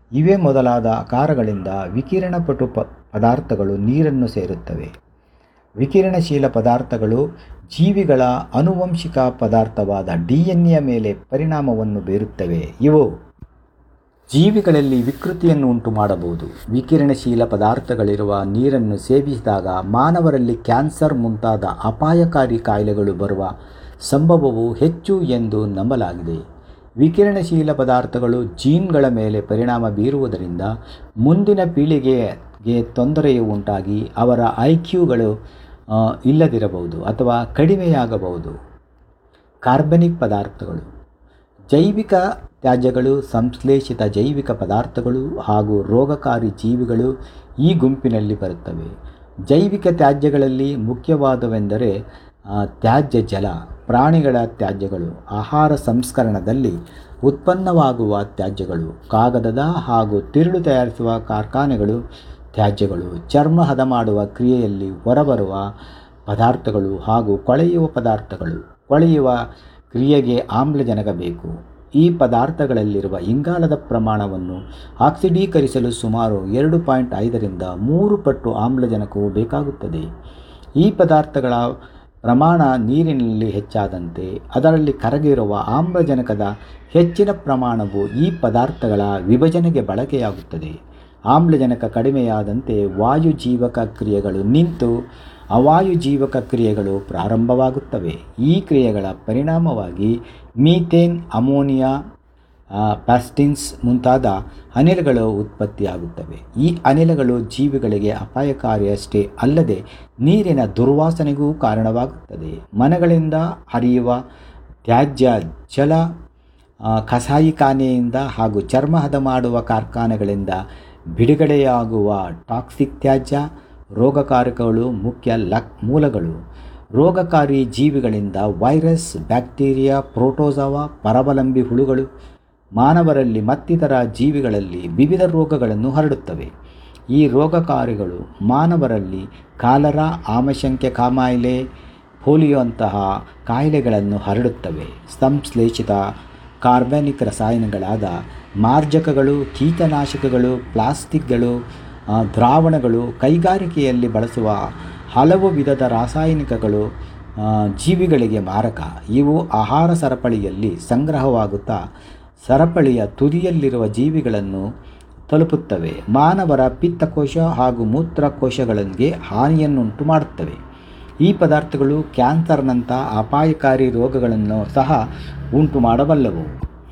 ಇವೇ ಮೊದಲಾದ ಆಕಾರಗಳಿಂದ ವಿಕಿರಣಪಟು ಪ ಪದಾರ್ಥಗಳು ನೀರನ್ನು ಸೇರುತ್ತವೆ ವಿಕಿರಣಶೀಲ ಪದಾರ್ಥಗಳು ಜೀವಿಗಳ ಆನುವಂಶಿಕ ಪದಾರ್ಥವಾದ ಡಿ ಎನ್ ಎ ಮೇಲೆ ಪರಿಣಾಮವನ್ನು ಬೀರುತ್ತವೆ ಇವು ಜೀವಿಗಳಲ್ಲಿ ವಿಕೃತಿಯನ್ನು ಉಂಟು ಮಾಡಬಹುದು ವಿಕಿರಣಶೀಲ ಪದಾರ್ಥಗಳಿರುವ ನೀರನ್ನು ಸೇವಿಸಿದಾಗ ಮಾನವರಲ್ಲಿ ಕ್ಯಾನ್ಸರ್ ಮುಂತಾದ ಅಪಾಯಕಾರಿ ಕಾಯಿಲೆಗಳು ಬರುವ ಸಂಭವವು ಹೆಚ್ಚು ಎಂದು ನಂಬಲಾಗಿದೆ ವಿಕಿರಣಶೀಲ ಪದಾರ್ಥಗಳು ಜೀನ್ಗಳ ಮೇಲೆ ಪರಿಣಾಮ ಬೀರುವುದರಿಂದ ಮುಂದಿನ ಪೀಳಿಗೆಗೆ ತೊಂದರೆಯು ಉಂಟಾಗಿ ಅವರ ಐ ಕ್ಯೂಗಳು ಇಲ್ಲದಿರಬಹುದು ಅಥವಾ ಕಡಿಮೆಯಾಗಬಹುದು ಕಾರ್ಬನಿಕ್ ಪದಾರ್ಥಗಳು ಜೈವಿಕ ತ್ಯಾಜ್ಯಗಳು ಸಂಶ್ಲೇಷಿತ ಜೈವಿಕ ಪದಾರ್ಥಗಳು ಹಾಗೂ ರೋಗಕಾರಿ ಜೀವಿಗಳು ಈ ಗುಂಪಿನಲ್ಲಿ ಬರುತ್ತವೆ ಜೈವಿಕ ತ್ಯಾಜ್ಯಗಳಲ್ಲಿ ಮುಖ್ಯವಾದವೆಂದರೆ ಆ, ತ್ಯಾಜ್ಯ ಜಲ ಪ್ರಾಣಿಗಳ ತ್ಯಾಜ್ಯಗಳು ಆಹಾರ ಸಂಸ್ಕರಣದಲ್ಲಿ ಉತ್ಪನ್ನವಾಗುವ ತ್ಯಾಜ್ಯಗಳು ಕಾಗದದ ಹಾಗೂ ತಿರುಳು ತಯಾರಿಸುವ ಕಾರ್ಖಾನೆಗಳು ತ್ಯಾಜ್ಯಗಳು ಚರ್ಮ ಹದ ಮಾಡುವ ಕ್ರಿಯೆಯಲ್ಲಿ ಹೊರಬರುವ ಪದಾರ್ಥಗಳು ಹಾಗೂ ಕೊಳೆಯುವ ಪದಾರ್ಥಗಳು ಕೊಳೆಯುವ ಕ್ರಿಯೆಗೆ ಆಮ್ಲಜನಕ ಬೇಕು ಈ ಪದಾರ್ಥಗಳಲ್ಲಿರುವ ಇಂಗಾಲದ ಪ್ರಮಾಣವನ್ನು ಆಕ್ಸಿಡೀಕರಿಸಲು ಸುಮಾರು ಎರಡು ಪಾಯಿಂಟ್ ಐದರಿಂದ ಮೂರು ಪಟ್ಟು ಆಮ್ಲಜನಕವು ಬೇಕಾಗುತ್ತದೆ ಈ ಪದಾರ್ಥಗಳ ಪ್ರಮಾಣ ನೀರಿನಲ್ಲಿ ಹೆಚ್ಚಾದಂತೆ ಅದರಲ್ಲಿ ಕರಗಿರುವ ಆಮ್ಲಜನಕದ ಹೆಚ್ಚಿನ ಪ್ರಮಾಣವು ಈ ಪದಾರ್ಥಗಳ ವಿಭಜನೆಗೆ ಬಳಕೆಯಾಗುತ್ತದೆ ಆಮ್ಲಜನಕ ಕಡಿಮೆಯಾದಂತೆ ವಾಯುಜೀವಕ ಕ್ರಿಯೆಗಳು ನಿಂತು ಅವಾಯುಜೀವಕ ಕ್ರಿಯೆಗಳು ಪ್ರಾರಂಭವಾಗುತ್ತವೆ ಈ ಕ್ರಿಯೆಗಳ ಪರಿಣಾಮವಾಗಿ ಮೀಥೇನ್ ಅಮೋನಿಯಾ ಆ, ಪ್ಯಾಸ್ಟಿನ್ಸ್ ಮುಂತಾದ ಅನಿಲಗಳು ಉತ್ಪತ್ತಿಯಾಗುತ್ತವೆ ಈ ಅನಿಲಗಳು ಜೀವಿಗಳಿಗೆ ಅಪಾಯಕಾರಿಯಷ್ಟೇ ಅಲ್ಲದೆ ನೀರಿನ ದುರ್ವಾಸನೆಗೂ ಕಾರಣವಾಗುತ್ತದೆ ಮನೆಗಳಿಂದ ಹರಿಯುವ ತ್ಯಾಜ್ಯ ಜಲ ಆ, ಕಸಾಯಿಖಾನೆಯಿಂದ ಹಾಗೂ ಚರ್ಮ ಹದ ಮಾಡುವ ಕಾರ್ಖಾನೆಗಳಿಂದ ಬಿಡುಗಡೆಯಾಗುವ ಟಾಕ್ಸಿಕ್ ತ್ಯಾಜ್ಯ ರೋಗಕಾರಕಗಳು ಮುಖ್ಯ ಲಕ್ ಮೂಲಗಳು ರೋಗಕಾರಿ ಜೀವಿಗಳಿಂದ ವೈರಸ್ ಬ್ಯಾಕ್ಟೀರಿಯಾ ಪ್ರೋಟೋಜಾವಾ ಪರವಲಂಬಿ ಹುಳುಗಳು ಮಾನವರಲ್ಲಿ ಮತ್ತಿತರ ಜೀವಿಗಳಲ್ಲಿ ವಿವಿಧ ರೋಗಗಳನ್ನು ಹರಡುತ್ತವೆ ಈ ರೋಗಕಾರಿಗಳು ಮಾನವರಲ್ಲಿ ಕಾಲರಾ ಆಮಶಂಕೆ ಕಾಮಾಯಿಲೆ ಪೋಲಿಯೋ ಅಂತಹ ಕಾಯಿಲೆಗಳನ್ನು ಹರಡುತ್ತವೆ ಸಂಶ್ಲೇಷಿತ ಕಾರ್ಬನಿಕ್ ರಸಾಯನಗಳಾದ ಮಾರ್ಜಕಗಳು ಕೀಟನಾಶಕಗಳು ಪ್ಲಾಸ್ಟಿಕ್ಗಳು ಆ, ದ್ರಾವಣಗಳು ಕೈಗಾರಿಕೆಯಲ್ಲಿ ಬಳಸುವ ಹಲವು ವಿಧದ ರಾಸಾಯನಿಕಗಳು ಆ, ಜೀವಿಗಳಿಗೆ ಮಾರಕ ಇವು ಆಹಾರ ಸರಪಳಿಯಲ್ಲಿ ಸಂಗ್ರಹವಾಗುತ್ತಾ ಸರಪಳಿಯ ತುದಿಯಲ್ಲಿರುವ ಜೀವಿಗಳನ್ನು ತಲುಪುತ್ತವೆ ಮಾನವರ ಪಿತ್ತಕೋಶ ಹಾಗೂ ಮೂತ್ರಕೋಶಗಳಿಗೆ ಹಾನಿಯನ್ನುಂಟು ಮಾಡುತ್ತವೆ ಈ ಪದಾರ್ಥಗಳು ಕ್ಯಾನ್ಸರ್ನಂಥ ಅಪಾಯಕಾರಿ ರೋಗಗಳನ್ನು ಸಹ ಉಂಟು ಮಾಡಬಲ್ಲವು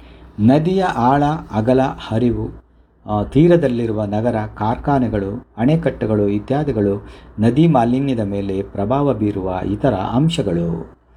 ನದಿಯ ಆಳ ಅಗಲ ಹರಿವು ಆ, ತೀರದಲ್ಲಿರುವ ನಗರ ಕಾರ್ಖಾನೆಗಳು ಅಣೆಕಟ್ಟುಗಳು ಇತ್ಯಾದಿಗಳು ನದಿ ಮಾಲಿನ್ಯದ ಮೇಲೆ ಪ್ರಭಾವ ಬೀರುವ ಇತರ ಅಂಶಗಳು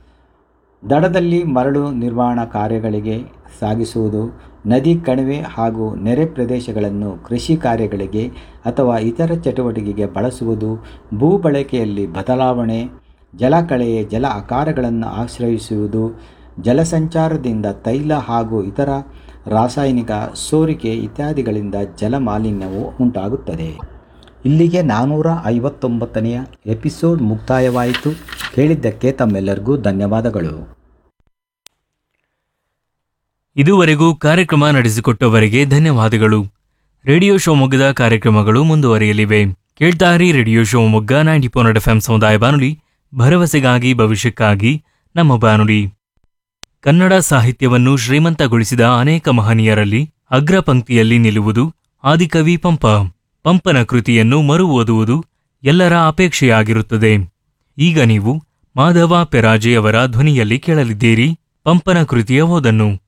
ದಡದಲ್ಲಿ ಮರಳು ನಿರ್ವಹಣಾ ಕಾರ್ಯಗಳಿಗೆ ಸಾಗಿಸುವುದು ನದಿ ಕಣಿವೆ ಹಾಗೂ ನೆರೆ ಪ್ರದೇಶಗಳನ್ನು ಕೃಷಿ ಕಾರ್ಯಗಳಿಗೆ ಅಥವಾ ಇತರ ಚಟುವಟಿಕೆಗೆ ಬಳಸುವುದು ಭೂ ಬಳಕೆಯಲ್ಲಿ ಬದಲಾವಣೆ ಜಲಕಳೆಯೇ ಜಲ ಆಕಾರಗಳನ್ನು ಆಶ್ರಯಿಸುವುದು ಜಲಸಂಚಾರದಿಂದ ತೈಲ ಹಾಗೂ ಇತರ ರಾಸಾಯನಿಕ ಸೋರಿಕೆ ಇತ್ಯಾದಿಗಳಿಂದ ಜಲ ಮಾಲಿನ್ಯವು ಉಂಟಾಗುತ್ತದೆ ಇಲ್ಲಿಗೆ ನಾನ್ನೂರ ಐವತ್ತೊಂಬತ್ತನೆಯ ಎಪಿಸೋಡ್ ಮುಕ್ತಾಯವಾಯಿತು ಕೇಳಿದ್ದಕ್ಕೆ ತಮ್ಮೆಲ್ಲರಿಗೂ ಧನ್ಯವಾದಗಳು ಇದುವರೆಗೂ ಕಾರ್ಯಕ್ರಮ ನಡೆಸಿಕೊಟ್ಟವರಿಗೆ ಧನ್ಯವಾದಗಳು ರೇಡಿಯೋ ಶಿವಮೊಗ್ಗದ ಕಾರ್ಯಕ್ರಮಗಳು ಮುಂದುವರಿಯಲಿವೆ ಕೇಳ್ತಾರಿ radio Shivamogga ninety four F M ಸಮುದಾಯ ಬಾನುಲಿ ಭರವಸೆಗಾಗಿ ಭವಿಷ್ಯಕ್ಕಾಗಿ ನಮ್ಮ ಬಾನುಲಿ ಕನ್ನಡ ಸಾಹಿತ್ಯವನ್ನು ಶ್ರೀಮಂತಗೊಳಿಸಿದ ಅನೇಕ ಮಹನೀಯರಲ್ಲಿ ಅಗ್ರ ಪಂಕ್ತಿಯಲ್ಲಿ ನಿಲ್ಲುವುದು ಆದಿಕವಿ ಪಂಪ ಪಂಪನ ಕೃತಿಯನ್ನು ಮರು ಓದುವುದು ಎಲ್ಲರ ಅಪೇಕ್ಷೆಯಾಗಿರುತ್ತದೆ ಈಗ ನೀವು ಮಾಧವ ಪೆರಾಜೆ ಅವರ ಧ್ವನಿಯಲ್ಲಿ ಕೇಳಲಿದ್ದೀರಿ ಪಂಪನ ಕೃತಿಯ ಓದನ್ನು